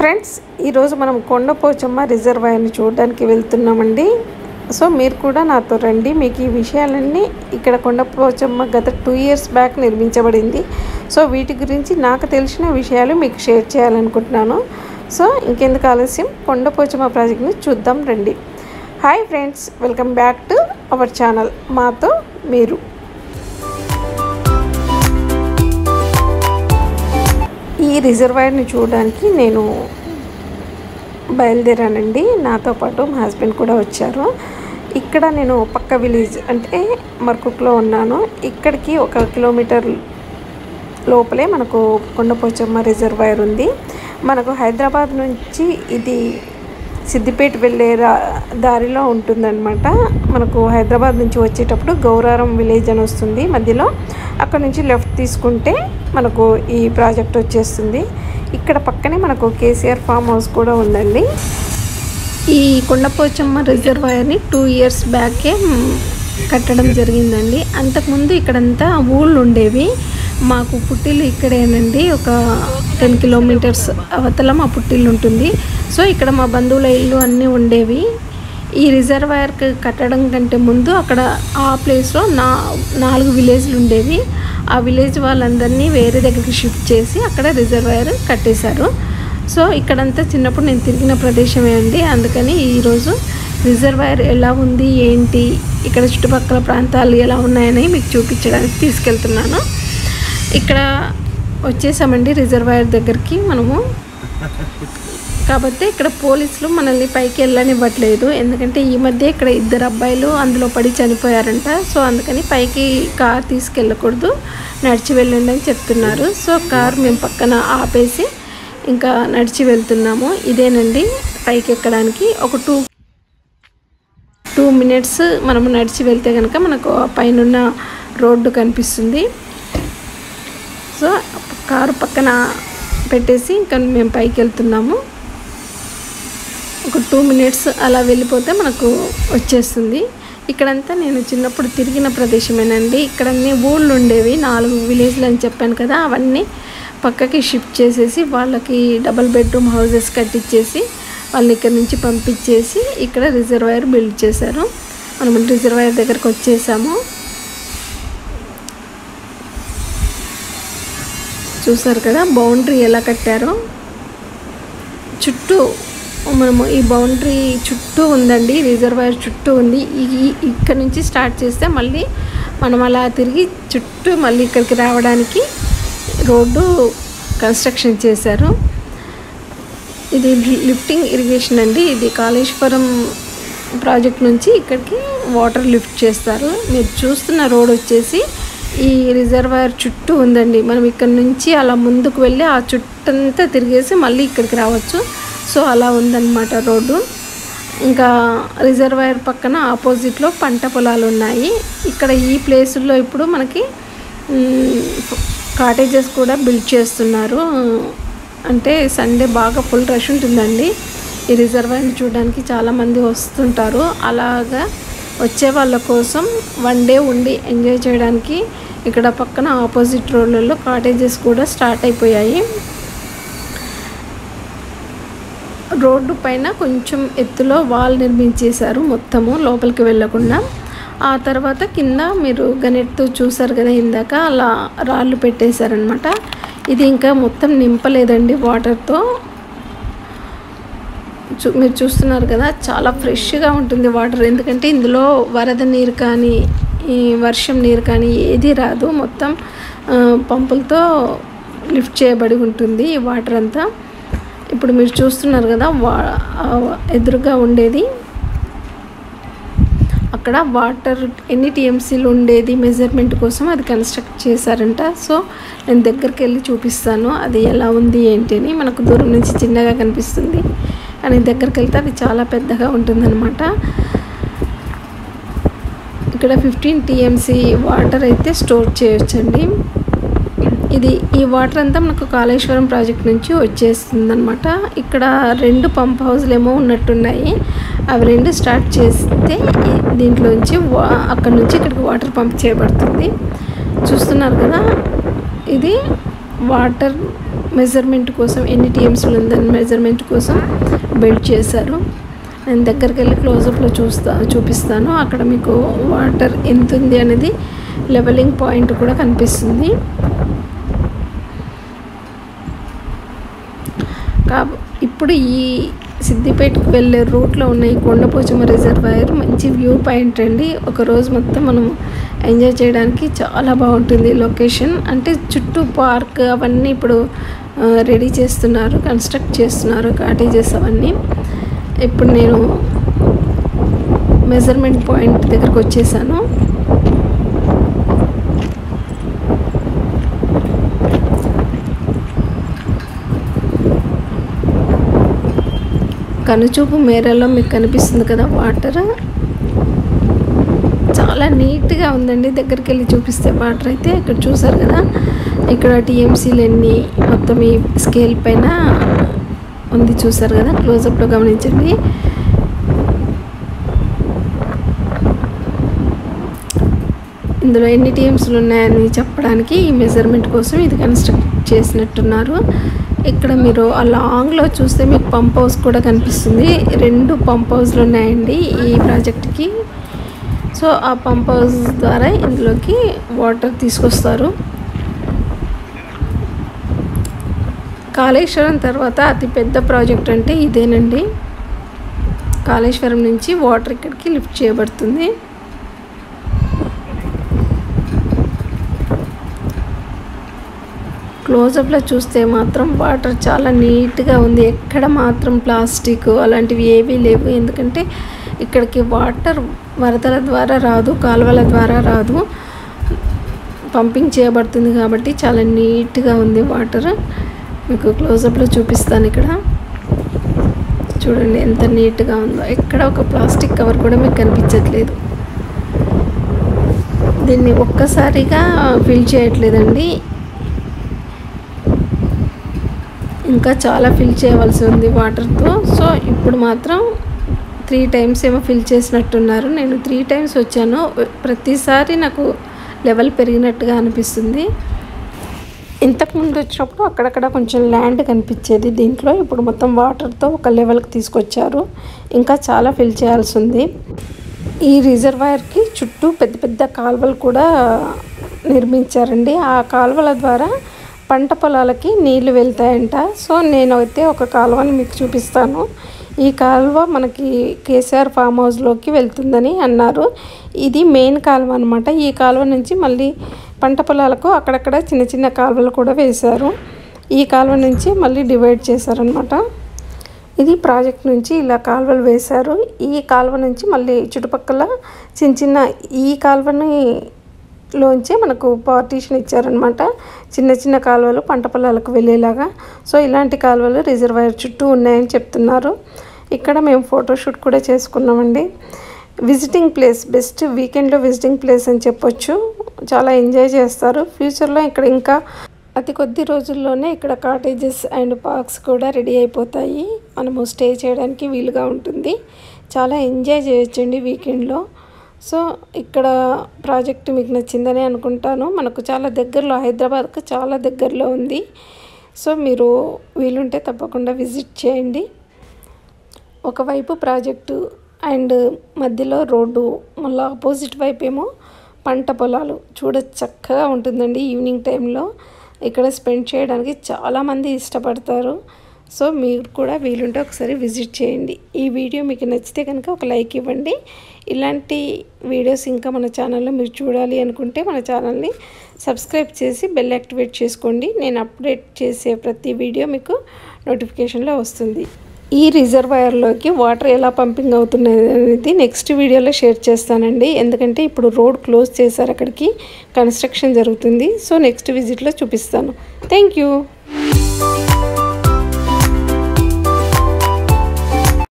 friends ఈరోజు మనం కొండపోచమ్మ రిజర్వాయర్ని చూడడానికి వెళ్తున్నామండి సో మీరు కూడా నాతో రండి మీకు ఈ విషయాలన్నీ ఇక్కడ కొండపోచమ్మ గత టూ ఇయర్స్ బ్యాక్ నిర్మించబడింది సో వీటి గురించి నాకు తెలిసిన విషయాలు మీకు షేర్ చేయాలనుకుంటున్నాను సో ఇంకెందుకు ఆలస్యం కొండపోచమ్మ ప్రాజెక్ట్ని చూద్దాం రండి hi friends welcome back to our channel మాతో మీరు ఈ రిజర్వాయర్ని చూడడానికి నేను బయలుదేరానండి నాతో పాటు మా హస్బెండ్ కూడా వచ్చారు ఇక్కడ నేను పక్క విలేజ్ అంటే మర్కుక్లో ఉన్నాను ఇక్కడికి ఒక కిలోమీటర్ లోపలే మనకు కొండపోచమ్మ రిజర్వాయర్ ఉంది మనకు హైదరాబాద్ నుంచి ఇది సిద్దిపేట వెళ్ళే రా దారిలో ఉంటుందన్నమాట మనకు హైదరాబాద్ నుంచి వచ్చేటప్పుడు గౌరారం విలేజ్ అని వస్తుంది మధ్యలో అక్కడ నుంచి లెఫ్ట్ తీసుకుంటే మనకు ఈ ప్రాజెక్ట్ వచ్చేస్తుంది ఇక్కడ పక్కనే మనకు కేసీఆర్ ఫామ్ హౌస్ కూడా ఉందండి ఈ కొండపోచమ్మ రిజర్వాయర్ని టూ ఇయర్స్ బ్యాకే మ్, కట్టడం జరిగిందండి అంతకుముందు ఇక్కడంతా ఊళ్ళు ఉండేవి మాకు పుట్టిల్లు ఇక్కడేనండి ఒక టెన్ కిలోమీటర్స్ అవతల మా పుట్టిల్లు ఉంటుంది సో ఇక్కడ మా బంధువుల ఇల్లు అన్నీ ఉండేవి ఈ రిజర్వాయర్కి కట్టడం కంటే ముందు అక్కడ ఆ ప్లేస్లో నా నాలుగు విలేజ్లు ఉండేవి ఆ విలేజ్ వాళ్ళందరినీ వేరే దగ్గరికి షిఫ్ట్ చేసి అక్కడ రిజర్వాయర్ కట్టేశారు సో ఇక్కడంతా చిన్నప్పుడు నేను తిరిగిన ప్రదేశమే అండి అందుకని ఈరోజు రిజర్వాయర్ ఎలా ఉంది ఏంటి ఇక్కడ చుట్టుపక్కల ప్రాంతాలు ఎలా ఉన్నాయని మీకు చూపించడానికి తీసుకెళ్తున్నాను ఇక్కడ వచ్చేసామండి రిజర్వాయర్ దగ్గరికి మనము కాబట్టి ఇక్కడ పోలీసులు మనల్ని పైకి వెళ్ళనివ్వట్లేదు ఎందుకంటే ఈ మధ్య ఇక్కడ ఇద్దరు అబ్బాయిలు అందులో పడి చనిపోయారంట సో అందుకని పైకి కార్ తీసుకెళ్ళకూడదు నడిచి వెళ్ళండి అని చెప్తున్నారు సో కార్ మేము పక్కన ఆపేసి ఇంకా నడిచి వెళ్తున్నాము ఇదేనండి పైకి ఎక్కడానికి ఒక టూ టూ మినిట్స్ మనము నడిచి వెళ్తే కనుక మనకు ఆ పైన రోడ్డు కనిపిస్తుంది సో కారు పక్కన పెట్టేసి ఇంకా మేము పైకి వెళ్తున్నాము ఒక టూ మినిట్స్ అలా వెళ్ళిపోతే మనకు వచ్చేస్తుంది ఇక్కడంతా నేను చిన్నప్పుడు తిరిగిన ప్రదేశమేనండి ఇక్కడ అన్ని ఊళ్ళు ఉండేవి నాలుగు విలేజ్లు అని చెప్పాను కదా అవన్నీ పక్కకి షిఫ్ట్ చేసేసి వాళ్ళకి డబల్ బెడ్రూమ్ హౌసెస్ కట్టించేసి వాళ్ళని ఇక్కడ నుంచి పంపించేసి ఇక్కడ రిజర్వాయర్ బిల్డ్ చేశారు మనం రిజర్వాయర్ దగ్గరకు వచ్చేసాము చూసారు కదా బౌండరీ ఎలా కట్టారో చుట్టూ మనము ఈ బౌండరీ చుట్టూ ఉందండి రిజర్వాయర్ చుట్టూ ఉంది ఈ ఇక్కడ నుంచి స్టార్ట్ చేస్తే మళ్ళీ మనం అలా తిరిగి చుట్టూ మళ్ళీ ఇక్కడికి రావడానికి రోడ్డు కన్స్ట్రక్షన్ చేశారు ఇది లిఫ్టింగ్ ఇరిగేషన్ అండి ఇది కాళేశ్వరం ప్రాజెక్ట్ నుంచి ఇక్కడికి వాటర్ లిఫ్ట్ చేస్తారు మీరు చూస్తున్న రోడ్ వచ్చేసి ఈ రిజర్వాయర్ చుట్టూ ఉందండి మనం ఇక్కడ నుంచి అలా ముందుకు వెళ్ళి ఆ చుట్టంతా తిరిగేసి మళ్ళీ ఇక్కడికి రావచ్చు సో అలా ఉందన్నమాట రోడ్డు ఇంకా రిజర్వాయర్ పక్కన ఆపోజిట్లో పంట పొలాలు ఉన్నాయి ఇక్కడ ఈ ప్లేసుల్లో ఇప్పుడు మనకి కాటేజెస్ కూడా బిల్డ్ చేస్తున్నారు అంటే సండే బాగా ఫుల్ రష్ ఉంటుందండి ఈ రిజర్వాయర్ని చూడడానికి చాలామంది వస్తుంటారు అలాగా వచ్చే వాళ్ళ కోసం వన్ డే ఉండి ఎంజాయ్ చేయడానికి ఇక్కడ పక్కన ఆపోజిట్ రోడ్లలో కాటేజెస్ కూడా స్టార్ట్ అయిపోయాయి రోడ్డు పైన కొంచెం ఎత్తులో వాల్ నిర్మించేశారు మొత్తము లోపలికి వెళ్ళకుండా ఆ తర్వాత కింద మీరు గనెట్తో చూసారు కదా ఇందాక అలా రాళ్ళు పెట్టేశారనమాట ఇది ఇంకా మొత్తం నింపలేదండి వాటర్తో చూ మీరు చూస్తున్నారు కదా చాలా ఫ్రెష్గా ఉంటుంది వాటర్ ఎందుకంటే ఇందులో వరద నీరు కానీ ఈ వర్షం నీరు కానీ ఏది రాదు మొత్తం ఆ, పంపులతో లిఫ్ట్ చేయబడి ఉంటుంది ఈ వాటర్ అంతా ఇప్పుడు మీరు చూస్తున్నారు కదా వా ఆ ఎదురుగా ఉండేది అక్కడ వాటర్ ఎన్ని టీఎంసీలు ఉండేది మెజర్మెంట్ కోసం అది కన్స్ట్రక్ట్ చేశారంట సో నేను దగ్గరికి వెళ్ళి చూపిస్తాను అది ఎలా ఉంది ఏంటి అని మనకు దూరం నుంచి చిన్నగా కనిపిస్తుంది కానీ దగ్గరికి వెళ్తే అది చాలా పెద్దగా ఉంటుందన్నమాట ఇక్కడ ఫిఫ్టీన్ టీఎంసీ వాటర్ అయితే స్టోర్ చేయొచ్చండి ఇది ఈ వాటర్ అంతా మనకు కాళేశ్వరం ప్రాజెక్ట్ నుంచి వచ్చేస్తుందన్నమాట ఇక్కడ రెండు పంప్ హౌస్లు ఏమో ఉన్నట్టున్నాయి అవి రెండు స్టార్ట్ చేస్తే ఈ- దీంట్లోంచి వా అక్కడ నుంచి ఇక్కడికి వాటర్ పంప్ చేయబడుతుంది చూస్తున్నారు కదా ఇది వాటర్ మెజర్మెంట్ కోసం ఎన్ని టీఎంసీలు ఉందని మెజర్మెంట్ కోసం బెల్ట్ చేశారు నేను దగ్గరికి వెళ్ళి క్లోజప్లో చూస్తా చూపిస్తాను అక్కడ మీకు వాటర్ ఎంత ఉంది అనేది లెవెలింగ్ పాయింట్ కూడా కనిపిస్తుంది కాబ ఇప్పుడు ఈ సిద్దిపేటకు వెళ్ళే రూట్లో ఉన్న ఈ కొండపోచమ్మ రిజర్వాయర్ మంచి వ్యూ పాయింట్ అండి ఒక రోజు మొత్తం మనం ఎంజాయ్ చేయడానికి చాలా బాగుంటుంది లొకేషన్ అంటే చుట్టూ పార్క్ అవన్నీ ఇప్పుడు రెడీ చేస్తున్నారు కన్స్ట్రక్ట్ చేస్తున్నారు కాటేజెస్ అవన్నీ ఇప్పుడు నేను మెజర్మెంట్ పాయింట్ దగ్గరకు వచ్చేసాను కనుచూపు మేరలో మీకు కనిపిస్తుంది కదా వాటర్ చాలా నీట్గా ఉందండి దగ్గరికి వెళ్ళి చూపిస్తే వాటర్ అయితే ఇక్కడ చూసారు కదా ఇక్కడ టీఎంసీలు ఎన్ని మొత్తం ఈ స్కేల్ పైన ఉంది చూసారు కదా క్లోజప్లో గమనించండి ఇందులో ఎన్ని టీఎంసీలు ఉన్నాయని చెప్పడానికి ఈ మెజర్మెంట్ కోసం ఇది కన్స్ట్రక్ట్ చేసినట్టున్నారు ఇక్కడ మీరు ఆ లాంగ్లో చూస్తే మీకు పంప్ హౌస్ కూడా కనిపిస్తుంది రెండు పంప్ హౌస్లు ఉన్నాయండి ఈ ప్రాజెక్ట్కి సో ఆ పంప్ హౌస్ ద్వారా ఇందులోకి వాటర్ తీసుకొస్తారు కాళేశ్వరం తర్వాత అతి పెద్ద ప్రాజెక్ట్ అంటే ఇదేనండి కాళేశ్వరం నుంచి వాటర్ ఇక్కడికి లిఫ్ట్ చేయబడుతుంది క్లోజప్లో చూస్తే మాత్రం వాటర్ చాలా నీట్గా ఉంది ఎక్కడ మాత్రం ప్లాస్టిక్ అలాంటివి ఏవీ లేవు ఎందుకంటే ఇక్కడికి వాటర్ వరదల ద్వారా రాదు కాలువల ద్వారా రాదు పంపింగ్ చేయబడుతుంది కాబట్టి చాలా నీట్గా ఉంది వాటర్ మీకు క్లోజప్లో చూపిస్తాను ఇక్కడ చూడండి ఎంత నీట్గా ఉందో ఎక్కడ ఒక ప్లాస్టిక్ కవర్ కూడా మీకు కనిపించట్లేదు దీన్ని ఒక్కసారిగా ఫిల్ చేయట్లేదండి ఇంకా చాలా ఫిల్ చేయవలసి ఉంది వాటర్తో సో ఇప్పుడు మాత్రం త్రీ టైమ్స్ ఏమో ఫిల్ చేసినట్టున్నారు నేను త్రీ టైమ్స్ వచ్చాను ప్రతిసారి నాకు లెవెల్ పెరిగినట్టుగా అనిపిస్తుంది ఇంతకుముందు వచ్చినప్పుడు అక్కడక్కడ కొంచెం ల్యాండ్ కనిపించేది దీంట్లో ఇప్పుడు మొత్తం వాటర్తో ఒక లెవెల్కి తీసుకొచ్చారు ఇంకా చాలా ఫిల్ చేయాల్సి ఉంది ఈ రిజర్వాయర్కి చుట్టూ పెద్ద పెద్ద కాలువలు కూడా నిర్మించారండి ఆ కాలువల ద్వారా పంట పొలాలకి నీళ్లు వెళ్తాయంట సో నేనైతే ఒక కాలువని మీకు చూపిస్తాను ఈ కాలువ మనకి కేసీఆర్ ఫామ్ హౌస్లోకి వెళ్తుందని అన్నారు ఇది మెయిన్ కాలువ అనమాట ఈ కాలువ నుంచి మళ్ళీ పంట పొలాలకు అక్కడక్కడ చిన్న చిన్న కాలువలు కూడా వేశారు ఈ కాలువ నుంచి మళ్ళీ డివైడ్ చేశారనమాట ఇది ప్రాజెక్ట్ నుంచి ఇలా కాలువలు వేశారు ఈ కాలువ నుంచి మళ్ళీ చుట్టుపక్కల చిన్న చిన్న ఈ కాలువని లోంచే మనకు పార్టీషన్ ఇచ్చారనమాట చిన్న చిన్న కాలువలు పంట పొలాలకు వెళ్ళేలాగా సో ఇలాంటి కాలువలు రిజర్వాయర్ చుట్టూ ఉన్నాయని చెప్తున్నారు ఇక్కడ మేము ఫోటోషూట్ కూడా చేసుకున్నామండి విజిటింగ్ ప్లేస్ బెస్ట్ వీకెండ్లో విజిటింగ్ ప్లేస్ అని చెప్పొచ్చు చాలా ఎంజాయ్ చేస్తారు ఫ్యూచర్లో ఇక్కడ ఇంకా అతి కొద్ది రోజుల్లోనే ఇక్కడ కాటేజెస్ అండ్ పార్క్స్ కూడా రెడీ అయిపోతాయి మనము స్టే చేయడానికి వీలుగా ఉంటుంది చాలా ఎంజాయ్ చేయొచ్చండి వీకెండ్లో సో ఇక్కడ ప్రాజెక్ట్ మీకు నచ్చిందని అనుకుంటాను మనకు చాలా దగ్గరలో హైదరాబాద్కు చాలా దగ్గరలో ఉంది సో మీరు వీలుంటే తప్పకుండా విజిట్ చేయండి ఒకవైపు ప్రాజెక్టు అండ్ మధ్యలో రోడ్డు మళ్ళీ ఆపోజిట్ వైపు ఏమో పంట పొలాలు చూడ చక్కగా ఉంటుందండి ఈవినింగ్ టైంలో ఇక్కడ స్పెండ్ చేయడానికి చాలామంది ఇష్టపడతారు సో మీరు కూడా వీలుంటే ఒకసారి విజిట్ చేయండి ఈ వీడియో మీకు నచ్చితే కనుక ఒక లైక్ ఇవ్వండి ఇలాంటి వీడియోస్ ఇంకా మన ఛానల్లో మీరు చూడాలి అనుకుంటే మన ఛానల్ని సబ్స్క్రైబ్ చేసి బెల్ యాక్టివేట్ చేసుకోండి నేను అప్డేట్ చేసే ప్రతి వీడియో మీకు నోటిఫికేషన్లో వస్తుంది ఈ రిజర్వాయర్లోకి వాటర్ ఎలా పంపింగ్ అవుతున్నది అనేది నెక్స్ట్ వీడియోలో షేర్ చేస్తానండి ఎందుకంటే ఇప్పుడు రోడ్ క్లోజ్ చేశారు అక్కడికి కన్స్ట్రక్షన్ జరుగుతుంది సో నెక్స్ట్ విజిట్లో చూపిస్తాను థ్యాంక్ యూ